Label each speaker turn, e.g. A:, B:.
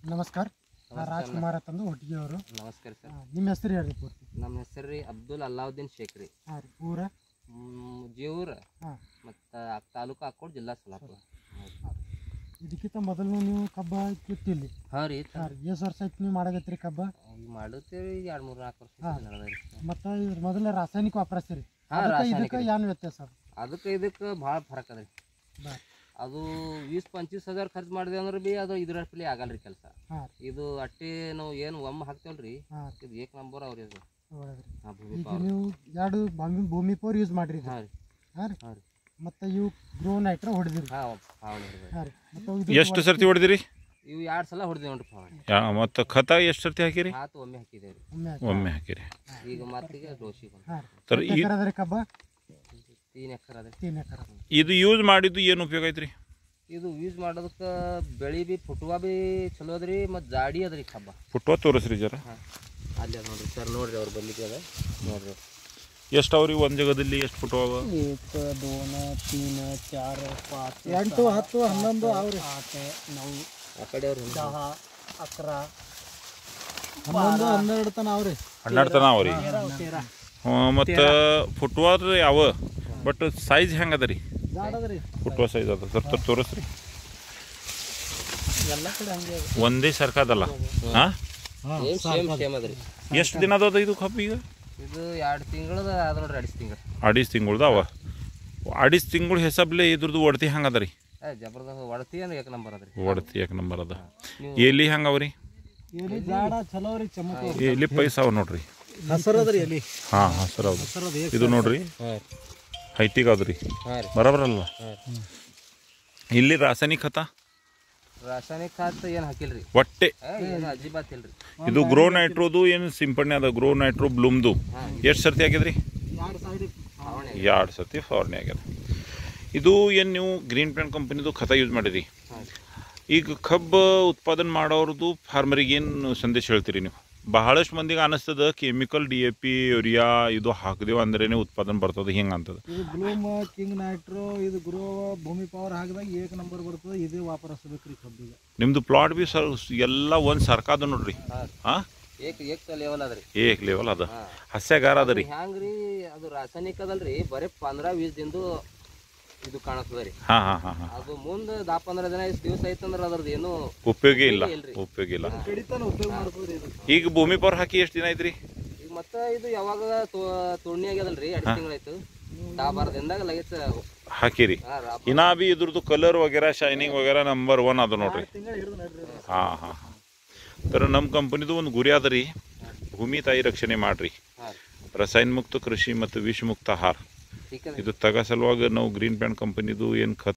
A: ನಮಸ್ಕಾರ ನಾ ರಾಜ್ಕುಮಾರ್ ಅಂತಂದು ಒಟ್ಟಿಗೆ ಅವರು
B: ನಮಸ್ಕಾರ ಸರ್
A: ನಿಮ್ಮ ಹೆಸರು ಹೇಳ್ರಿ ಪೂರ್ತಿ
B: ನಮ್ಮ ಹೆಸರು ರೀ ಅಬ್ದುಲ್ ಅಲ್ಲಾವುದ್ದೀನ್ ಶೇಖ್ ರೀ
A: ಹಾಂ ರೀ ಊರ
B: ಮ್, ಜೀವೂರ್
A: ಹಾಂ
B: ಮತ್ತು ತಾಲೂಕು ಹಾಕೋಡ್ ಜಿಲ್ಲಾ ಸೊಲ್ಲಾಪುರ
A: ಇದಕ್ಕಿಂತ ಮೊದಲು ನೀವು ಕಬ್ಬ ಕಿತ್ತಿಲ್ಲಿ
B: ಹಾಂ ರೀ
A: ಹಾಂ ರೀ ಎಷ್ಟು ವರ್ಷ ಆಯ್ತು ನೀವು ಮಾಡಕತ್ತೀರಿ ಕಬ್ಬ
B: ಈಗ ಮಾಡುತ್ತೇವೆ ಈಗ ಎರಡು ಮೂರು ನಾಲ್ಕು ವರ್ಷ
A: ಹಾಂ.
B: ನಡೆದ್ರಿ
A: ಮತ್ತು ಇದ್ರ ಮೊದಲ ರಾಸಾಯನಿಕ ವಾಪರಿಸ್ತೀರಿ
B: ಹಾಂ
A: ಅದಕ್ಕೆ
B: ರಾಸಾಯನಿಕ
A: ಇದಕ್ಕೆ ಏನು ವ್ಯತ್ಯಾಸ ಅದ
B: ಅದಕ್ಕೆ ಇದಕ್ಕೆ ಭಾಳ ಫರಕ್ ಅದ ರೀ
A: ಬರ್
B: ಅದು ವೀಸ್ ಪಂಚೀಸ್ ಹಜಾರ್ ಖರ್ಚು ಮಾಡಿದೆ ಅಂದ್ರೆ ಭೀ ಅದು ಇದ್ರ ಪಲಿ ಆಗಲ್ಲ ರೀ ಕೆಲಸ
A: ಹಾಂ ರೀ
B: ಇದು ಅಟ್ಟಿ ನಾವು ಏನು ಒಮ್ಮೆ ಹಾಕ್ತೇವಲ್ಲ ರೀ
A: ಹಾಂ ರೀ
B: ಇದು ಏಕ್ ನಂಬರ್ ಅವ್ರಿ ಇದು
A: ಒಳ್ಳೆದ್ರಿ
B: ಹಾಂ ಭೂಮಿ
A: ಈಗ
B: ಪವರ್
A: ನೀವು ಎರಡು ಭೂಮಿ ಭೂಮಿ ಪೋರ್ ಯೂಸ್ ಮಾಡಿರಿ
B: ಹಾಂ ರೀ
A: ಹಾಂ ರೀ
B: ಹಾಂ ರೀ
A: ಮತ್ತು ಇವು ಗ್ರೋ ನೈಟ್ರ ಹೊಡೆದಿರಿ
B: ಹಾಂ ಪಾವಣಿ ರೀ
A: ಹಾಂ ರೀ ಮತ್ತು
C: ಎಷ್ಟು ಸರ್ತಿ ಹೊಡೆದಿರಿ
B: ಇವು ಎರಡು ಸಲ ಹೊಡೆದೇವೆ ನೋಡ್ರಿ ಪಾವಣಿ
C: ಯಾ ಮತ್ತು ಖತ ಎಷ್ಟು ಸರ್ತಿ ಹಾಕಿರಿ
B: ಹಾತು ಒಮ್ಮೆ ಹಾಕಿದ್ದೇವೆ ರೀ
A: ಒಮ್ಮೆ
C: ಒಮ್ಮೆ ಹಾಕಿರಿ
B: ಈಗ ಮತ್ತೀಗ ದೋಷಿ ಬಂದು
A: ಹಾಂ
C: ಸರ್
A: ರೀ
C: ಈ
A: ಎಕರೆ ಅದ ರೀ ಕಬ್ಬ
B: ತೀನ್ ಎಕರೆ ಅದ ರೀ
A: ತೀನ್ ಎಕರೆ
C: ಇದು ಯೂಸ್ ಮಾಡಿದ್ದು ಏನು ಉಪಯೋಗ ಐತ್ರಿ
B: ಇದು ಯೂಸ್ ಮಾಡೋದಕ್ಕೆ ಬೆಳಿ ಬಿ ಫುಟ್ವ ಬಿ ಚಲೋ ಅದ್ರಿ ಮತ್ತು ಜಾಡಿ ಅದ್ರಿ ಕಬ್ಬ
C: ಫುಟ್ವ ತೋರಿಸ್ರಿ ಜರ
B: ಹಾಂ ಅಲ್ಲಿ ಅದ ನೋಡ್ರಿ ಸರ್ ನೋಡ್ರಿ ಅವ್ರು ಬಲ್ಲಿಗೆ ಅದ ನೋಡ್ರಿ
C: ಎಷ್ಟು ಅವ್ರಿ ಒಂದು ಜಗದಲ್ಲಿ ಎಷ್ಟು ಫುಟ್ವ ಅವ
A: एक दोन तीन चार पाच ಎಂಟು ಹತ್ತು ಹನ್ನೊಂದು ಅವ್ರಿ ಆಟ ನವು
B: ಆ ಕಡೆ ಅವ್ರು
A: ದಹ ಅಕ್ರ ಹನ್ನೊಂದು ಹನ್ನೆರಡು ತನ ಅವ್ರಿ
C: ಹನ್ನೆರಡು ತನ ಅವ ರೀ
A: ತೇರ
C: ಮತ್ತು ಫುಟ್ವ ಯಾವ ಬಟ್ ಸೈಜ್ ಹೆಂಗೆ ಅದ ರೀ
A: ಜಾಡದ್ರಿ
C: ಫುಟ್ವ ಸೈಜ್ ಅದ ಸರ್ ತರ ತೋರಿಸ್ರಿ
A: ಎಲ್ಲ ಕಡೆ ಹಂಗೆ
C: ಒಂದೇ ಸರ್ಕಾದಲ್ಲ ಹಾಂ
B: ಸೇಮ್ ಸೇಮ್ ಸೇಮ್ ಅದ್ರಿ
C: ಎಷ್ಟು ದಿನ ಅದ ಇದು ಕಬ್ಬು ಈಗ
B: ಇದು ಎರಡು ತಿಂಗಳದ ಅದ ನೋಡ್ರಿ ಎರಡು ತಿಂಗಳು
C: ಅಡೀಸ್ ತಿಂಗಳ್ದು ಅವ ಅಡೀಸ್ ತಿಂಗಳು ಹೆಸಬ್ಲೆ ಇದ್ರದ್ದು ಒಡತಿ ಹೆಂಗೆ ಅದ ರೀ
B: ಏ ಜಬರ್ದಸ್ತ್ ಹೊಡ್ತಿ ಅಂದ್ರೆ ಏಕ ನಂಬರ್ ಅದ್ರಿ
C: ಒಡತಿ ಯಾಕೆ ನಂಬರ್ ಅದ
B: ನೀವು
C: ಎಲ್ಲಿ ಹೆಂಗೆ ಅವ ರೀ
A: ಎಲಿ ಜಾಡ ಚಲೋ ರೀ ಚಮಕ
C: ಎಲ್ಲಿ ಪೈಸಾ ಅವ ನೋಡ್ರಿ
A: ಹಸರದ್ರಿ ಎಲಿ
C: ಹಾಂ ಹಾಂ ಸರ್ ಹೌದು
A: ಹಸರದ
C: ಇದು ನೋಡ್ರಿ
B: ಹಾಂ
C: ಹೈಟಿಗೆ ಅದ ರೀ
B: ಹಾಂ ರೀ
C: ಬರಬರಲ್ಲ
B: ಹಾಂ
C: ಇಲ್ಲಿ ರಾಸಾಯನಿಕ ಖತ
B: ರಾಸಾಯನಿಕ ಖಾತ ಏನು ಹಾಕಿಲ್ರಿ
C: ಒಟ್ಟೆ
B: ಏ ಏನು ಅಜಿಬಾತ್ ಇಲ್ರಿ
C: ಇದು ಗ್ರೋ ನೈಟ್ರೋದು ಏನು ಸಿಂಪಡಣೆ ಅದ ಗ್ರೋ ನೈಟ್ರೋ ಬ್ಲೂಮ್ದು
B: ಹಾಂ
C: ಎಷ್ಟು ಸರ್ತಿ ಆಗಿದ್ರಿ
A: ಎರಡು ಸೈಡ್
B: ಪಾವಣೆ
C: ಎರಡು ಸರ್ತಿ ಫಾರ್ನೆ ಆಗ್ಯದ ಇದು ಏನು ನೀವು ಗ್ರೀನ್ ಪ್ಲಾಂಟ್ ಕಂಪನಿದು ಖತ ಯೂಸ್ ಮಾಡಿರಿ
B: ಹಾಂ
C: ಈಗ ಕಬ್ಬು ಉತ್ಪಾದನೆ ಮಾಡೋರ್ದು ಫಾರ್ಮರಿಗೆ ಏನು ಸಂದೇಶ ಹೇಳ್ತೀರಿ ನೀವು ಬಹಳಷ್ಟು ಮಂದಿಗೆ ಅನಿಸ್ತದ chemical D A P urea ಇದು ಹಾಕಿದೆವು ಅಂದ್ರೇನೆ ಉತ್ಪಾದನೆ ಬರ್ತದೆ ಹಿಂಗೆ ಅಂತದ
A: ಇದು ಬ್ಲೂಮ್ ಕಿಂಗ್ ನೈಟ್ರೋ ಇದು ಗ್ರೋ ಭೂಮಿ ಪವರ್ ಹಾಕಿದಾಗ ಏಕ ನಂಬರ್ ಬರ್ತದೆ ಇದೇ ವಾಪರಿಸ್ಬೇಕ್ರಿ ಕಬ್ಬಿಗೆ
C: ನಿಮ್ಮದು ಪ್ಲಾಟ್ ಬಿ ಸರ್ ಎಲ್ಲ ಒಂದು ಸರ್ಕಾದ ನೋಡ್ರಿ
B: ಹಾಂ
C: ಹಾಂ
B: ಏಕ್ ಏಕ್ ಲೆವೆಲ್ ಅದ್ರಿ
C: ಏಕ್ ಲೆವೆಲ್ ಅದ
B: ಹಾಂ
C: ಹಸ್ಯಗಾರ ಅದ ರೀ
B: ಹ್ಯಾಂಗ್ರಿ ಅದು ರಾಸಾಯನಿಕ ಅದಲ್ರಿ ಬರೀ ಪಂದ್ರ ವೀಸ್ ದಿಂದು ಇದು ಕಾಣಸ್ತದ ರೀ
C: ಹಾಂ ಹಾಂ ಹಾಂ ಹಾಂ
B: ಅದು ಮುಂದೆ ದಾ ಪಂದ್ರ ದಿನ ಇಷ್ಟು ದಿವಸ ಐತಂದ್ರ ಅದ್ರದ್ದು ಏನು
C: ಉಪಯೋಗ ಇಲ್ಲ
B: ಇಲ್ರಿ.
C: ಉಪಯೋಗ ಇಲ್ಲ
A: ಕಡಿತಾನ ಉಪಯೋಗ ಮಾಡ್ಬೋದ್ರಿ ಇದು
C: ಈಗ ಭೂಮಿ ಪವರ್ ಹಾಕಿ ಎಷ್ಟು ದಿನ ಐತ್ರಿ
B: ಈಗ ಮತ್ತೆ ಇದು ಯಾವಾಗ ತುರ್ಣಿ ಆಗ್ಯದಲ್ರಿ ಎರಡು ತಿಂಗಳಾಯ್ತು ದಾ ಬಾರ ದಿನದಾಗ ಲಗೇಜ್
C: ಹಾಕಿರಿ
B: ಹಾ ರಾ-
C: ಇನ್ನ ಬಿ ಇದ್ರದ್ದು ಕಲರ್ ವಗೇರ ಶೈನಿಂಗ್ ವಗೇರ ನಂಬರ್ ಒನ್ ಅದ ನೋಡ್ರಿ
A: ತಿಂಗಳು ಹಿಡಿದು ನಡ್ರಿ
C: ಹಾಂ ಹಾಂ ಹಾಂ तर ನಮ್ಮ ಕಂಪನಿದು ಒಂದು ಗುರಿ ಅದ ರೀ ಭೂಮಿ ತಾಯಿ ರಕ್ಷಣೆ ಮಾಡ್ರಿ
B: ಹಾ
C: ರಸಾಯನ ಮುಕ್ತ ಕೃಷಿ ಮತ್ತು ವಿಷಮುಕ್ತ ಆಹಾರ
B: ठीक है
C: ಇದು ತಗ ಸಲುವಾಗಿ ನಾವು ಗ್ರೀನ್ ಪ್ಯಾಂಟ್ ಕಂಪನಿದು ಏನು ಖತ್